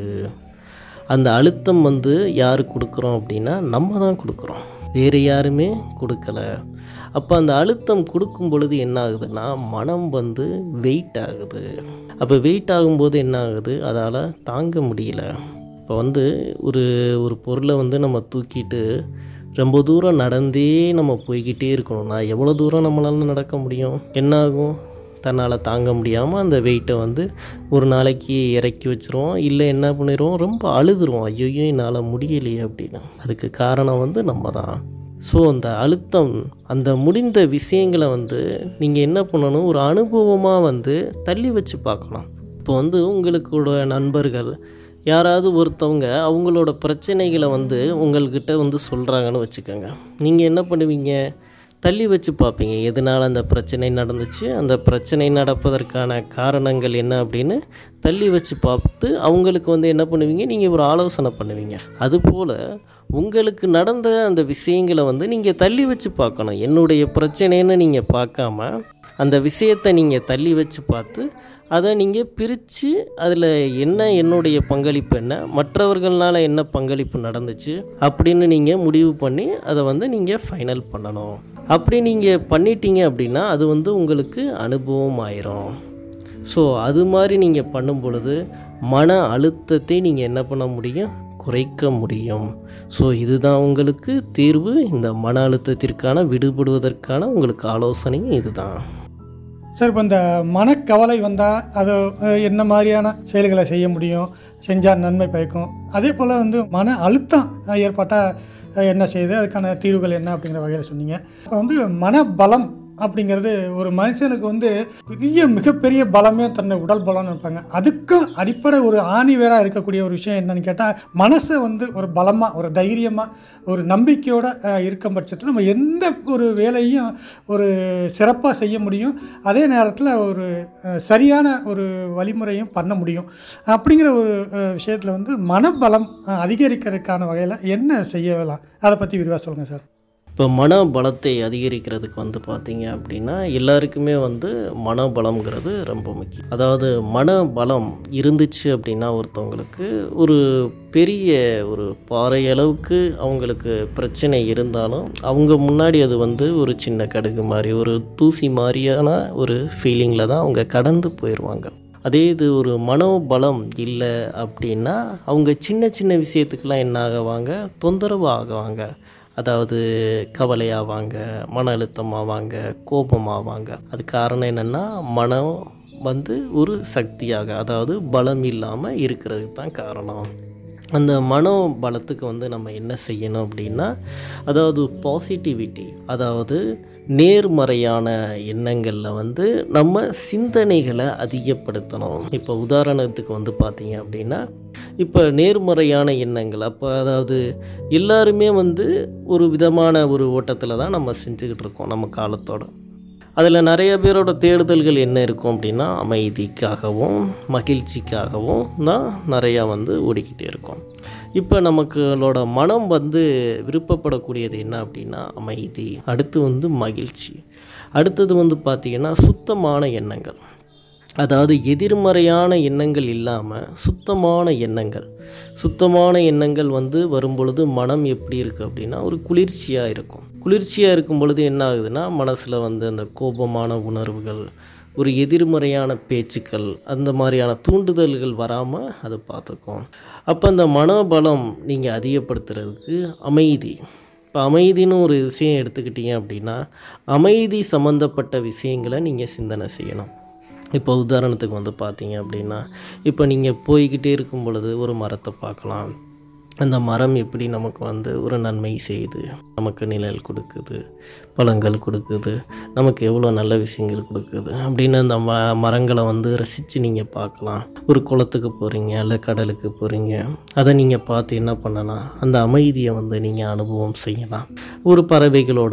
அந்த அழுத்தம் வந்து யார் கொடுக்குறோம் அப்படின்னா நம்ம தான் கொடுக்குறோம் வேறு யாருமே கொடுக்கல அப்போ அந்த அழுத்தம் கொடுக்கும் பொழுது என்ன ஆகுதுன்னா மனம் வந்து வெயிட் ஆகுது அப்போ வெயிட் ஆகும்போது என்ன ஆகுது அதால் தாங்க முடியல இப்போ வந்து ஒரு ஒரு பொருளை வந்து நம்ம தூக்கிட்டு ரொம்ப தூரம் நடந்தே நம்ம போய்கிட்டே இருக்கணும்னா எவ்வளோ தூரம் நம்மளால நடக்க முடியும் என்ன ஆகும் தன்னால் தாங்க முடியாமல் அந்த வெயிட்டை வந்து ஒரு நாளைக்கு இறக்கி வச்சிருவோம் இல்லை என்ன பண்ணிடுவோம் ரொம்ப அழுதுருவோம் ஐயோ என்னால் முடியலையே அப்படின்னு அதுக்கு காரணம் வந்து நம்ம தான் ஸோ அந்த அழுத்தம் அந்த முடிந்த விஷயங்களை வந்து நீங்கள் என்ன பண்ணணும் ஒரு அனுபவமாக வந்து தள்ளி வச்சு பார்க்கணும் இப்போ வந்து உங்களுக்கூட நண்பர்கள் யாராவது ஒருத்தவங்க அவங்களோட பிரச்சனைகளை வந்து உங்கள்கிட்ட வந்து சொல்கிறாங்கன்னு வச்சுக்கோங்க நீங்கள் என்ன பண்ணுவீங்க தள்ளி வச்சு பார்ப்பீங்க எதனால் அந்த பிரச்சனை நடந்துச்சு அந்த பிரச்சனை நடப்பதற்கான காரணங்கள் என்ன அப்படின்னு தள்ளி வச்சு பார்த்து அவங்களுக்கு வந்து என்ன பண்ணுவீங்க நீங்கள் ஒரு ஆலோசனை பண்ணுவீங்க அதுபோல் உங்களுக்கு நடந்த அந்த விஷயங்களை வந்து நீங்கள் தள்ளி வச்சு பார்க்கணும் என்னுடைய பிரச்சனைன்னு நீங்கள் பார்க்காம அந்த விஷயத்தை நீங்கள் தள்ளி வச்சு பார்த்து அதை நீங்கள் பிரித்து அதில் என்ன என்னுடைய பங்களிப்பு என்ன மற்றவர்களால் என்ன பங்களிப்பு நடந்துச்சு அப்படின்னு நீங்கள் முடிவு பண்ணி அதை வந்து நீங்கள் ஃபைனல் பண்ணணும் அப்படி நீங்கள் பண்ணிட்டீங்க அப்படின்னா அது வந்து உங்களுக்கு அனுபவம் ஆயிரும் ஸோ அது மாதிரி நீங்கள் பண்ணும் பொழுது மன அழுத்தத்தை நீங்கள் என்ன பண்ண முடியும் குறைக்க முடியும் ஸோ இதுதான் உங்களுக்கு தீர்வு இந்த மன அழுத்தத்திற்கான விடுபடுவதற்கான உங்களுக்கு ஆலோசனையும் இதுதான் சார் இப்போ இந்த மனக்கவலை வந்தால் அது அஹ், என்ன மாதிரியான செயல்களை செய்ய முடியும் செஞ்சால் நன்மை பயக்கும் அதே போல் வந்து மன அழுத்தம் ஏற்பட்டால் என்ன செய்யுது அதுக்கான தீர்வுகள் என்ன அப்படிங்கிற வகையில் சொன்னீங்க இப்போ வந்து மனபலம் அப்படிங்கிறது ஒரு மனுஷனுக்கு வந்து பெரிய மிகப்பெரிய பலமே தன்னை உடல் பலம்னு இருப்பாங்க அதுக்கும் அடிப்படை ஒரு ஆணி வேறா இருக்கக்கூடிய ஒரு விஷயம் என்னன்னு கேட்டால் மனசை வந்து ஒரு பலமாக ஒரு தைரியமாக ஒரு நம்பிக்கையோட அஹ், இருக்கும் பட்சத்தில் நம்ம எந்த ஒரு வேலையும் ஒரு சிறப்பாக செய்ய முடியும் அதே நேரத்தில் ஒரு அஹ், சரியான ஒரு வழிமுறையும் பண்ண முடியும் அப்படிங்கிற ஒரு அஹ், விஷயத்தில் வந்து மனபலம் அஹ், அதிகரிக்கிறதுக்கான வகையில் என்ன செய்யலாம் அதை பற்றி விரிவாக சொல்லுங்கள் சார் இப்போ மன பலத்தை அதிகரிக்கிறதுக்கு வந்து பார்த்தீங்க அப்படின்னா எல்லாருக்குமே வந்து மனபலம்ங்கிறது ரொம்ப முக்கியம் அதாவது மன பலம் இருந்துச்சு அப்படின்னா ஒருத்தவங்களுக்கு ஒரு பெரிய ஒரு பாறை அளவுக்கு அவங்களுக்கு பிரச்சனை இருந்தாலும் அவங்க முன்னாடி அது வந்து ஒரு சின்ன கடுகு மாதிரி ஒரு தூசி மாதிரியான ஒரு ஃபீலிங்கில் தான் அவங்க கடந்து போயிடுவாங்க அதே இது ஒரு மனோபலம் இல்லை அப்படின்னா அவங்க சின்ன சின்ன விஷயத்துக்கெல்லாம் என்ன ஆகுவாங்க தொந்தரவு ஆகுவாங்க அதாவது கவலையாவாங்க மன அழுத்தமாவாங்க கோபமாவாங்க அது காரணம் என்னன்னா மனம் வந்து ஒரு சக்தியாக அதாவது பலம் இல்லாமல் இருக்கிறதுக்கு தான் காரணம் அந்த மனோ பலத்துக்கு வந்து நம்ம என்ன செய்யணும் அப்படின்னா அதாவது பாசிட்டிவிட்டி அதாவது நேர்மறையான எண்ணங்களில் வந்து நம்ம சிந்தனைகளை அதிகப்படுத்தணும் இப்போ உதாரணத்துக்கு வந்து பார்த்தீங்க அப்படின்னா இப்போ நேர்மறையான எண்ணங்கள் அப்போ அதாவது எல்லாருமே வந்து ஒரு விதமான ஒரு ஓட்டத்தில் தான் நம்ம செஞ்சுக்கிட்டு இருக்கோம் நம்ம காலத்தோட அதில் நிறைய பேரோட தேடுதல்கள் என்ன இருக்கும் அப்படின்னா அமைதிக்காகவும் மகிழ்ச்சிக்காகவும் தான் நிறையா வந்து ஓடிக்கிட்டே இருக்கும் இப்போ நமக்குளோட மனம் வந்து விருப்பப்படக்கூடியது என்ன அப்படின்னா அமைதி அடுத்து வந்து மகிழ்ச்சி அடுத்தது வந்து பார்த்திங்கன்னா சுத்தமான எண்ணங்கள் அதாவது எதிர்மறையான எண்ணங்கள் இல்லாமல் சுத்தமான எண்ணங்கள் சுத்தமான எண்ணங்கள் வந்து வரும்பொழுது மனம் எப்படி இருக்குது அப்படின்னா ஒரு குளிர்ச்சியாக இருக்கும் குளிர்ச்சியாக இருக்கும் பொழுது என்ன ஆகுதுன்னா மனசில் வந்து அந்த கோபமான உணர்வுகள் ஒரு எதிர்மறையான பேச்சுக்கள் அந்த மாதிரியான தூண்டுதல்கள் வராமல் அதை பார்த்துக்கும் அப்போ அந்த மனோபலம் நீங்கள் அதிகப்படுத்துறதுக்கு அமைதி இப்போ அமைதின்னு ஒரு விஷயம் எடுத்துக்கிட்டீங்க அப்படின்னா அமைதி சம்மந்தப்பட்ட விஷயங்களை நீங்கள் சிந்தனை செய்யணும் இப்போ உதாரணத்துக்கு வந்து பார்த்தீங்க அப்படின்னா இப்போ நீங்கள் போய்கிட்டே இருக்கும் பொழுது ஒரு மரத்தை பார்க்கலாம் அந்த மரம் எப்படி நமக்கு வந்து ஒரு நன்மை செய்யுது நமக்கு நிழல் கொடுக்குது பழங்கள் கொடுக்குது நமக்கு எவ்வளோ நல்ல விஷயங்கள் கொடுக்குது அப்படின்னு அந்த ம மரங்களை வந்து ரசித்து நீங்கள் பார்க்கலாம் ஒரு குளத்துக்கு போகிறீங்க இல்லை கடலுக்கு போகிறீங்க அதை நீங்கள் பார்த்து என்ன பண்ணலாம் அந்த அமைதியை வந்து நீங்கள் அனுபவம் செய்யலாம் ஒரு பறவைகளோட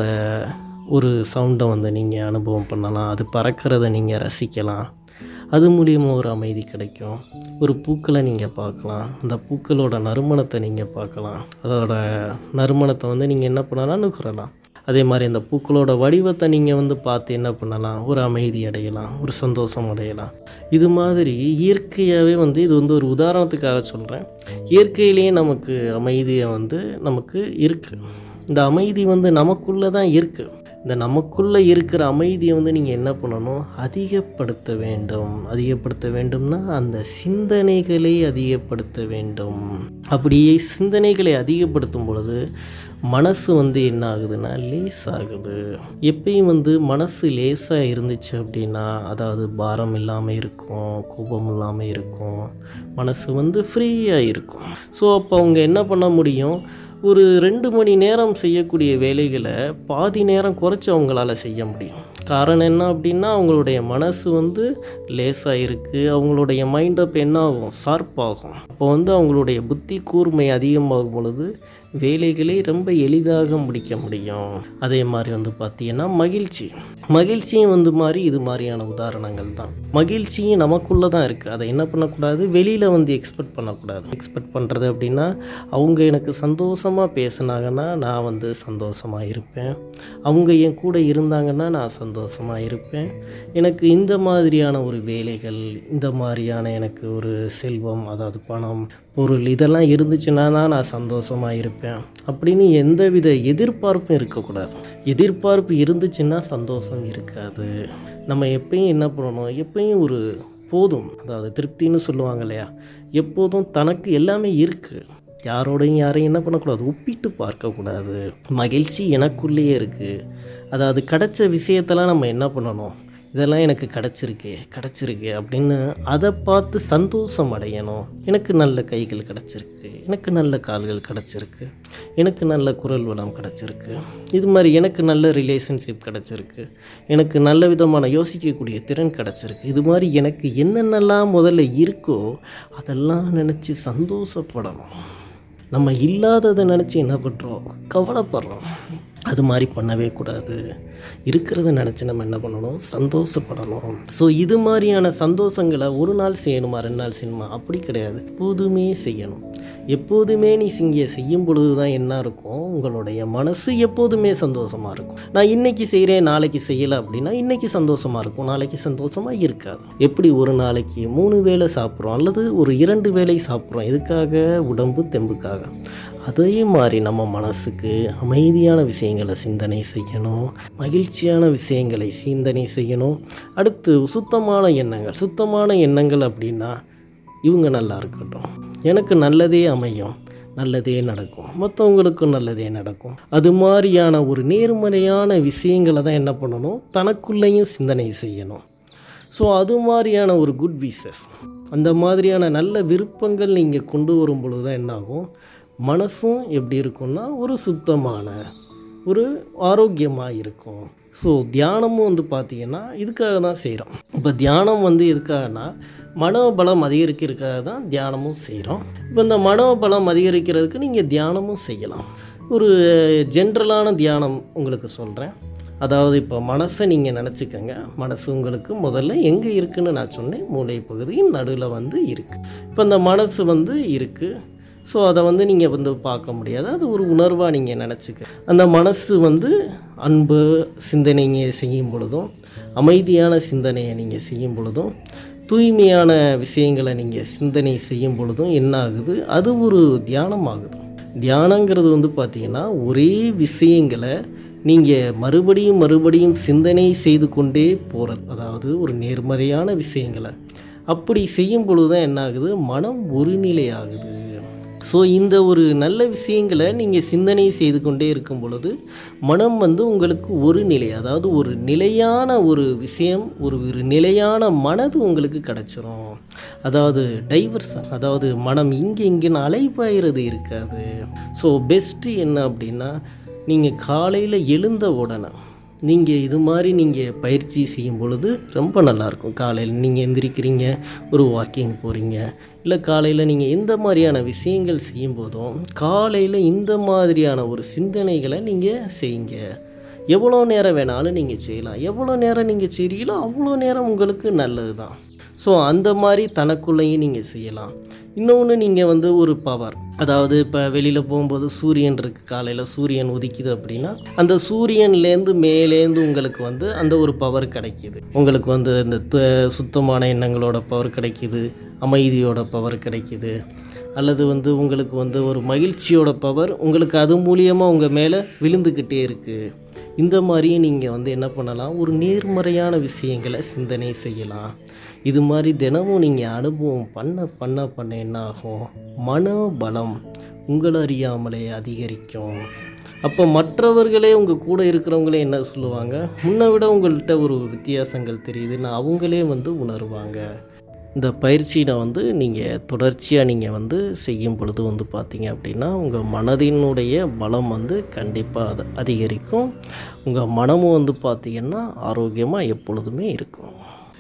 ஒரு சவுண்டை வந்து நீங்கள் அனுபவம் பண்ணலாம் அது பறக்கிறத நீங்கள் ரசிக்கலாம் அது மூலியமாக ஒரு அமைதி கிடைக்கும் ஒரு பூக்களை நீங்கள் பார்க்கலாம் அந்த பூக்களோட நறுமணத்தை நீங்கள் பார்க்கலாம் அதோட நறுமணத்தை வந்து நீங்கள் என்ன பண்ணலாம் நுகரலாம் அதே மாதிரி அந்த பூக்களோட வடிவத்தை நீங்கள் வந்து பார்த்து என்ன பண்ணலாம் ஒரு அமைதி அடையலாம் ஒரு சந்தோஷம் அடையலாம் இது மாதிரி இயற்கையாகவே வந்து இது வந்து ஒரு உதாரணத்துக்காக சொல்கிறேன் இயற்கையிலேயே நமக்கு அமைதியை வந்து நமக்கு இருக்குது இந்த அமைதி வந்து நமக்குள்ளே தான் இருக்குது இந்த நமக்குள்ளே இருக்கிற அமைதியை வந்து நீங்கள் என்ன பண்ணணும் அதிகப்படுத்த வேண்டும் அதிகப்படுத்த வேண்டும்னா அந்த சிந்தனைகளை அதிகப்படுத்த வேண்டும் அப்படியே சிந்தனைகளை அதிகப்படுத்தும் பொழுது மனசு வந்து என்ன ஆகுதுன்னா லேஸ் ஆகுது எப்பயும் வந்து மனசு லேசாக இருந்துச்சு அப்படின்னா அதாவது பாரம் இல்லாமல் இருக்கும் கோபம் இல்லாமல் இருக்கும் மனசு வந்து ஃப்ரீயாக இருக்கும் ஸோ அப்போ அவங்க என்ன பண்ண முடியும் ஒரு ரெண்டு மணி நேரம் செய்யக்கூடிய வேலைகளை பாதி நேரம் குறைச்சி அவங்களால செய்ய முடியும் காரணம் என்ன அப்படின்னா அவங்களுடைய மனசு வந்து லேசாக இருக்குது அவங்களுடைய மைண்ட் அப் என்ன ஆகும் ஷார்ப் ஆகும் அப்போ வந்து அவங்களுடைய புத்தி கூர்மை அதிகமாகும் பொழுது வேலைகளை ரொம்ப எளிதாக முடிக்க முடியும் அதே மாதிரி வந்து பார்த்தீங்கன்னா மகிழ்ச்சி மகிழ்ச்சியும் வந்து மாதிரி இது மாதிரியான உதாரணங்கள் தான் மகிழ்ச்சியும் நமக்குள்ளே தான் இருக்குது அதை என்ன பண்ணக்கூடாது வெளியில் வந்து எக்ஸ்பெக்ட் பண்ணக்கூடாது எக்ஸ்பெக்ட் பண்ணுறது அப்படின்னா அவங்க எனக்கு சந்தோஷமாக பேசுனாங்கன்னா நான் வந்து சந்தோஷமாக இருப்பேன் அவங்க என் கூட இருந்தாங்கன்னா நான் சந்தோஷமாக இருப்பேன் எனக்கு இந்த மாதிரியான ஒரு வேலைகள் இந்த மாதிரியான எனக்கு ஒரு செல்வம் அதாவது பணம் பொருள் இதெல்லாம் இருந்துச்சுன்னா தான் நான் சந்தோஷமாக இருப்பேன் அப்படின்னு எந்தவித எதிர்பார்ப்பும் இருக்கக்கூடாது எதிர்பார்ப்பு இருந்துச்சுன்னா சந்தோஷம் இருக்காது நம்ம எப்பயும் என்ன பண்ணணும் எப்பயும் ஒரு போதும் அதாவது திருப்தின்னு சொல்லுவாங்க இல்லையா எப்போதும் தனக்கு எல்லாமே இருக்குது யாரோடையும் யாரையும் என்ன பண்ணக்கூடாது ஒப்பிட்டு பார்க்கக்கூடாது மகிழ்ச்சி எனக்குள்ளேயே இருக்குது அதாவது கிடைச்ச விஷயத்தெல்லாம் நம்ம என்ன பண்ணணும் இதெல்லாம் எனக்கு கிடச்சிருக்கு கிடச்சிருக்கு அப்படின்னு அதை பார்த்து சந்தோஷம் அடையணும் எனக்கு நல்ல கைகள் கிடச்சிருக்கு எனக்கு நல்ல கால்கள் கிடச்சிருக்கு எனக்கு நல்ல குரல் வளம் கிடச்சிருக்கு இது மாதிரி எனக்கு நல்ல ரிலேஷன்ஷிப் கிடச்சிருக்கு எனக்கு நல்ல விதமான யோசிக்கக்கூடிய திறன் கிடச்சிருக்கு இது மாதிரி எனக்கு என்னென்னலாம் முதல்ல இருக்கோ அதெல்லாம் நினச்சி சந்தோஷப்படணும் நம்ம இல்லாததை நினச்சி என்ன பண்ணுறோம் கவலைப்படுறோம் அது மாதிரி பண்ணவே கூடாது இருக்கிறத நினச்சி நம்ம என்ன பண்ணணும் சந்தோஷப்படணும் ஸோ இது மாதிரியான சந்தோஷங்களை ஒரு நாள் செய்யணுமா ரெண்டு நாள் செய்யணுமா அப்படி கிடையாது எப்போதுமே செய்யணும் எப்போதுமே நீ இங்கே செய்யும் பொழுது தான் என்ன இருக்கும் உங்களுடைய மனசு எப்போதுமே சந்தோஷமா இருக்கும் நான் இன்னைக்கு செய்கிறேன் நாளைக்கு செய்யலை அப்படின்னா இன்னைக்கு சந்தோஷமா இருக்கும் நாளைக்கு சந்தோஷமா இருக்காது எப்படி ஒரு நாளைக்கு மூணு வேளை சாப்பிட்றோம் அல்லது ஒரு இரண்டு வேளை சாப்பிட்றோம் எதுக்காக உடம்பு தெம்புக்காக அதே மாதிரி நம்ம மனசுக்கு அமைதியான விஷயங்களை சிந்தனை செய்யணும் மகிழ்ச்சியான விஷயங்களை சிந்தனை செய்யணும் அடுத்து சுத்தமான எண்ணங்கள் சுத்தமான எண்ணங்கள் அப்படின்னா இவங்க நல்லா இருக்கட்டும் எனக்கு நல்லதே அமையும் நல்லதே நடக்கும் மற்றவங்களுக்கும் நல்லதே நடக்கும் அது மாதிரியான ஒரு நேர்மறையான விஷயங்களை தான் என்ன பண்ணணும் தனக்குள்ளேயும் சிந்தனை செய்யணும் ஸோ அது மாதிரியான ஒரு குட் விஷஸ் அந்த மாதிரியான நல்ல விருப்பங்கள் நீங்கள் கொண்டு வரும் பொழுது தான் என்னாகும் மனசும் எப்படி இருக்கும்னா ஒரு சுத்தமான ஒரு ஆரோக்கியமாக இருக்கும் ஸோ தியானமும் வந்து பார்த்தீங்கன்னா இதுக்காக தான் செய்கிறோம் இப்போ தியானம் வந்து எதுக்காகனா மனோபலம் அதிகரிக்கிறதுக்காக தான் தியானமும் செய்கிறோம் இப்போ இந்த மனோபலம் அதிகரிக்கிறதுக்கு நீங்கள் தியானமும் செய்யலாம் ஒரு ஜென்ரலான தியானம் உங்களுக்கு சொல்கிறேன் அதாவது இப்போ மனசை நீங்கள் நினச்சிக்கங்க மனசு உங்களுக்கு முதல்ல எங்கே இருக்குன்னு நான் சொன்னேன் மூளை பகுதியின் நடுவில் வந்து இருக்குது இப்போ இந்த மனசு வந்து இருக்குது ஸோ அதை வந்து நீங்கள் வந்து பார்க்க முடியாது அது ஒரு உணர்வாக நீங்கள் நினச்சிக்க அந்த மனசு வந்து அன்பு சிந்தனைங்க செய்யும் பொழுதும் அமைதியான சிந்தனையை நீங்கள் செய்யும் பொழுதும் தூய்மையான விஷயங்களை நீங்கள் சிந்தனை செய்யும் பொழுதும் என்ன ஆகுது அது ஒரு தியானம் ஆகுது தியானங்கிறது வந்து பார்த்தீங்கன்னா ஒரே விஷயங்களை நீங்கள் மறுபடியும் மறுபடியும் சிந்தனை செய்து கொண்டே போகிறது அதாவது ஒரு நேர்மறையான விஷயங்களை அப்படி செய்யும் பொழுது தான் என்ன ஆகுது மனம் ஒருநிலை ஆகுது ஸோ இந்த ஒரு நல்ல விஷயங்களை நீங்கள் சிந்தனை செய்து கொண்டே இருக்கும் பொழுது மனம் வந்து உங்களுக்கு ஒரு நிலை அதாவது ஒரு நிலையான ஒரு விஷயம் ஒரு ஒரு நிலையான மனது உங்களுக்கு கிடைச்சிரும் அதாவது டைவர்சன் அதாவது மனம் இங்கே இங்கேன்னு அலைபாயிறது இருக்காது ஸோ பெஸ்ட்டு என்ன அப்படின்னா நீங்கள் காலையில் எழுந்த உடனே நீங்கள் இது மாதிரி நீங்கள் பயிற்சி செய்யும் பொழுது ரொம்ப நல்லாயிருக்கும் காலையில் நீங்கள் எந்திரிக்கிறீங்க ஒரு வாக்கிங் போகிறீங்க இல்லை காலையில் நீங்கள் எந்த மாதிரியான விஷயங்கள் செய்யும் போதும் காலையில் இந்த மாதிரியான ஒரு சிந்தனைகளை நீங்கள் செய்யுங்க எவ்வளோ நேரம் வேணாலும் நீங்கள் செய்யலாம் எவ்வளோ நேரம் நீங்கள் செய்கிறீங்களோ அவ்வளோ நேரம் உங்களுக்கு நல்லது தான் ஸோ அந்த மாதிரி தனக்குள்ளேயும் நீங்கள் செய்யலாம் இன்னொன்று நீங்கள் வந்து ஒரு பவர் அதாவது இப்போ வெளியில் போகும்போது சூரியன் இருக்கு காலையில் சூரியன் உதிக்குது அப்படின்னா அந்த சூரியன்லேருந்து மேலேருந்து உங்களுக்கு வந்து அந்த ஒரு பவர் கிடைக்கிது உங்களுக்கு வந்து இந்த த- சுத்தமான எண்ணங்களோட பவர் கிடைக்கிது அமைதியோட பவர் கிடைக்கிது அல்லது வந்து உங்களுக்கு வந்து ஒரு மகிழ்ச்சியோட பவர் உங்களுக்கு அது மூலியமாக உங்கள் மேலே விழுந்துக்கிட்டே இருக்குது இந்த மாதிரியும் நீங்கள் வந்து என்ன பண்ணலாம் ஒரு நேர்மறையான விஷயங்களை சிந்தனை செய்யலாம் இது மாதிரி தினமும் நீங்கள் அனுபவம் பண்ண பண்ண பண்ண என்ன ஆகும் மனோபலம் உங்களை அறியாமலே அதிகரிக்கும் அப்போ மற்றவர்களே உங்கள் கூட இருக்கிறவங்களே என்ன சொல்லுவாங்க முன்னை விட உங்கள்கிட்ட ஒரு வித்தியாசங்கள் தெரியுதுன்னு அவங்களே வந்து உணருவாங்க இந்த பயிற்சியை வந்து நீங்கள் தொடர்ச்சியாக நீங்கள் வந்து செய்யும் பொழுது வந்து பார்த்தீங்க அப்படின்னா உங்கள் மனதினுடைய பலம் வந்து கண்டிப்பாக அது அதிகரிக்கும் உங்கள் மனமும் வந்து பார்த்தீங்கன்னா ஆரோக்கியமாக எப்பொழுதுமே இருக்கும்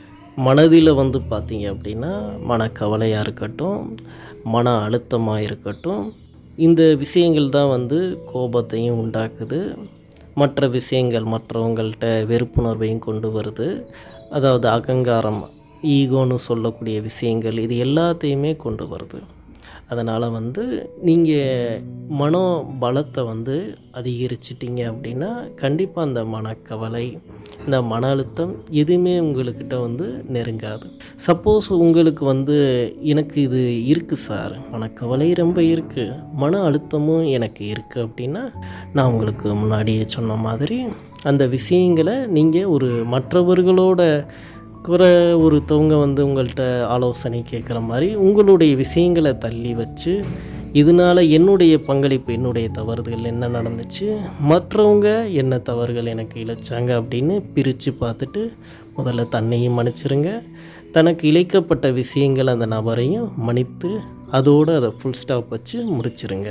மனதில் வந்து பார்த்தீங்க அப்படின்னா மனக்கவலையாக இருக்கட்டும் மன அழுத்தமாக இருக்கட்டும் இந்த விஷயங்கள் தான் வந்து கோபத்தையும் உண்டாக்குது மற்ற விஷயங்கள் மற்றவங்கள்ட்ட வெறுப்புணர்வையும் கொண்டு வருது அதாவது அகங்காரம் ஈகோன்னு சொல்லக்கூடிய விஷயங்கள் இது எல்லாத்தையுமே கொண்டு வருது அதனால் வந்து நீங்கள் மனோ பலத்தை வந்து அதிகரிச்சிட்டிங்க அப்படின்னா கண்டிப்பாக அந்த மனக்கவலை இந்த மன அழுத்தம் எதுவுமே உங்களுக்கிட்ட வந்து நெருங்காது சப்போஸ் உங்களுக்கு வந்து எனக்கு இது இருக்குது சார் மனக்கவலை ரொம்ப இருக்குது மன அழுத்தமும் எனக்கு இருக்குது அப்படின்னா நான் உங்களுக்கு முன்னாடியே சொன்ன மாதிரி அந்த விஷயங்களை நீங்கள் ஒரு மற்றவர்களோட குறை ஒருத்தவங்க வந்து உங்கள்கிட்ட ஆலோசனை கேட்குற மாதிரி உங்களுடைய விஷயங்களை தள்ளி வச்சு இதனால என்னுடைய பங்களிப்பு என்னுடைய தவறுகள் என்ன நடந்துச்சு மற்றவங்க என்ன தவறுகள் எனக்கு இழைச்சாங்க அப்படின்னு பிரித்து பார்த்துட்டு முதல்ல தன்னையும் மன்னிச்சிருங்க தனக்கு இழைக்கப்பட்ட விஷயங்கள் அந்த நபரையும் மன்னித்து அதோடு அதை ஃபுல் ஸ்டாப் வச்சு முடிச்சிருங்க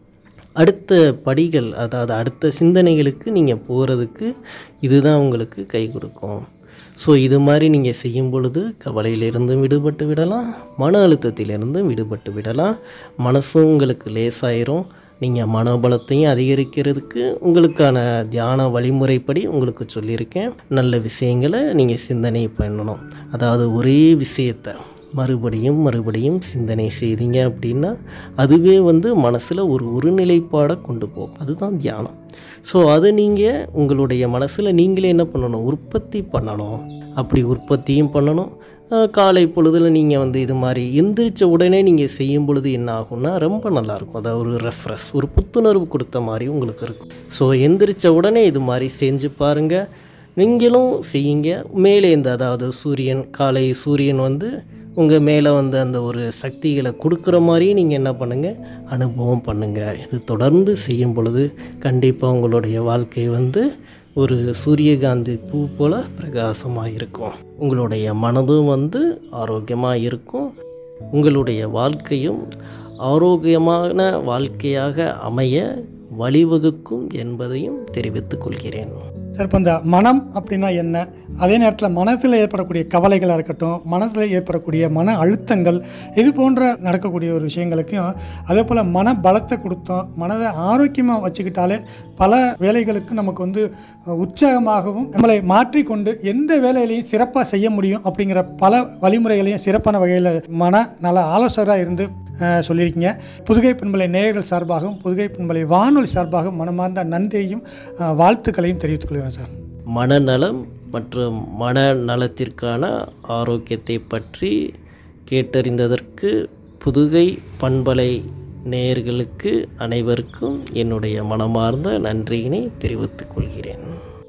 அடுத்த படிகள் அதாவது அடுத்த சிந்தனைகளுக்கு நீங்கள் போகிறதுக்கு இதுதான் உங்களுக்கு கை கொடுக்கும் ஸோ இது மாதிரி நீங்கள் செய்யும் பொழுது கவலையிலிருந்தும் விடுபட்டு விடலாம் மன அழுத்தத்திலிருந்தும் விடுபட்டு விடலாம் மனசும் உங்களுக்கு லேசாயிரும் நீங்கள் மனோபலத்தையும் அதிகரிக்கிறதுக்கு உங்களுக்கான தியான வழிமுறைப்படி உங்களுக்கு சொல்லியிருக்கேன் நல்ல விஷயங்களை நீங்கள் சிந்தனை பண்ணணும் அதாவது ஒரே விஷயத்தை மறுபடியும் மறுபடியும் சிந்தனை செய்தீங்க அப்படின்னா அதுவே வந்து மனசில் ஒரு ஒருநிலைப்பாடை கொண்டு போகும் அதுதான் தியானம் ஸோ அதை நீங்கள் உங்களுடைய மனசில் நீங்களே என்ன பண்ணணும் உற்பத்தி பண்ணணும் அப்படி உற்பத்தியும் பண்ணணும் அஹ் காலை பொழுதில் நீங்கள் வந்து இது மாதிரி எந்திரிச்ச உடனே நீங்கள் செய்யும் பொழுது என்ன ஆகும்னா ரொம்ப நல்லாயிருக்கும் அதாவது ஒரு ரெஃப்ரெஷ் ஒரு புத்துணர்வு கொடுத்த மாதிரி உங்களுக்கு இருக்கும் ஸோ எந்திரிச்ச உடனே இது மாதிரி செஞ்சு பாருங்கள் நீங்களும் செய்யுங்க மேலே இந்த அதாவது சூரியன் காலை சூரியன் வந்து உங்கள் மேலே வந்து அந்த ஒரு சக்திகளை கொடுக்குற மாதிரி நீங்கள் என்ன பண்ணுங்கள் அனுபவம் பண்ணுங்கள் இது தொடர்ந்து செய்யும் பொழுது கண்டிப்பாக உங்களுடைய வாழ்க்கை வந்து ஒரு சூரியகாந்தி பூ போல பிரகாசமாக இருக்கும் உங்களுடைய மனதும் வந்து ஆரோக்கியமாக இருக்கும் உங்களுடைய வாழ்க்கையும் ஆரோக்கியமான வாழ்க்கையாக அமைய வழிவகுக்கும் என்பதையும் தெரிவித்துக் கொள்கிறேன் சார் இப்போ இந்த மனம் அப்படின்னா என்ன அதே நேரத்தில் மனத்தில் ஏற்படக்கூடிய கவலைகளாக இருக்கட்டும் மனத்தில் ஏற்படக்கூடிய மன அழுத்தங்கள் இது போன்ற நடக்கக்கூடிய ஒரு விஷயங்களுக்கும் அதே போல் மன பலத்தை கொடுத்தோம் மனதை ஆரோக்கியமாக வச்சுக்கிட்டாலே பல வேலைகளுக்கு நமக்கு வந்து அஹ், உற்சாகமாகவும் நம்மளை மாற்றிக்கொண்டு எந்த வேலையிலையும் சிறப்பாக செய்ய முடியும் அப்படிங்கிற பல வழிமுறைகளையும் சிறப்பான வகையில் மன நல ஆலோசகராக இருந்து அஹ், சொல்லியிருக்கீங்க புதுகை பண்பலை நேயர்கள் சார்பாகவும் புதுகை பண்பலை வானொலி சார்பாகவும் மனமார்ந்த நன்றியையும் அஹ், வாழ்த்துக்களையும் தெரிவித்துக் கொள்கிறேன் சார் மனநலம் மற்றும் மனநலத்திற்கான ஆரோக்கியத்தை பற்றி கேட்டறிந்ததற்கு புதுகை பண்பலை நேயர்களுக்கு அனைவருக்கும் என்னுடைய மனமார்ந்த நன்றியினை தெரிவித்துக் கொள்கிறேன்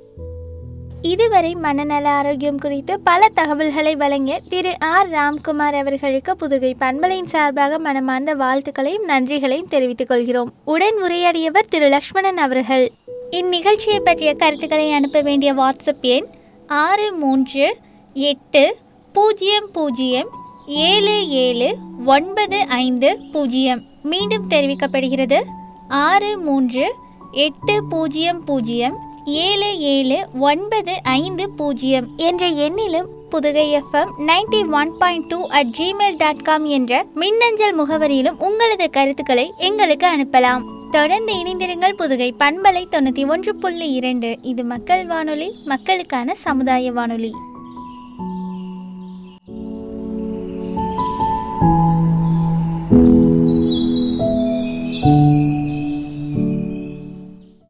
இதுவரை மனநல ஆரோக்கியம் குறித்து பல தகவல்களை வழங்கிய திரு ஆர் ராம்குமார் அவர்களுக்கு புதுகை பண்பலையின் சார்பாக மனமார்ந்த வாழ்த்துக்களையும் நன்றிகளையும் தெரிவித்துக் கொள்கிறோம் உடன் உரையாடியவர் திரு லக்ஷ்மணன் அவர்கள் இந்நிகழ்ச்சியை பற்றிய கருத்துக்களை அனுப்ப வேண்டிய வாட்ஸ்அப் எண் ஆறு மூன்று எட்டு பூஜ்ஜியம் பூஜ்ஜியம் ஏழு ஏழு ஒன்பது ஐந்து பூஜ்ஜியம் மீண்டும் தெரிவிக்கப்படுகிறது ஆறு மூன்று எட்டு பூஜ்ஜியம் பூஜ்ஜியம் ஏழு ஏழு ஒன்பது ஐந்து பூஜ்ஜியம் என்ற எண்ணிலும் Pudhugai FM ninety one point two at Gmail dot com என்ற மின்னஞ்சல் முகவரியிலும் உங்களது கருத்துக்களை எங்களுக்கு அனுப்பலாம் தொடர்ந்து இணைந்திருங்கள் புதுகை பண்பலை தொண்ணூற்றி ஒன்று புள்ளி இரண்டு இது மக்கள் வானொலி மக்களுக்கான சமுதாய வானொலி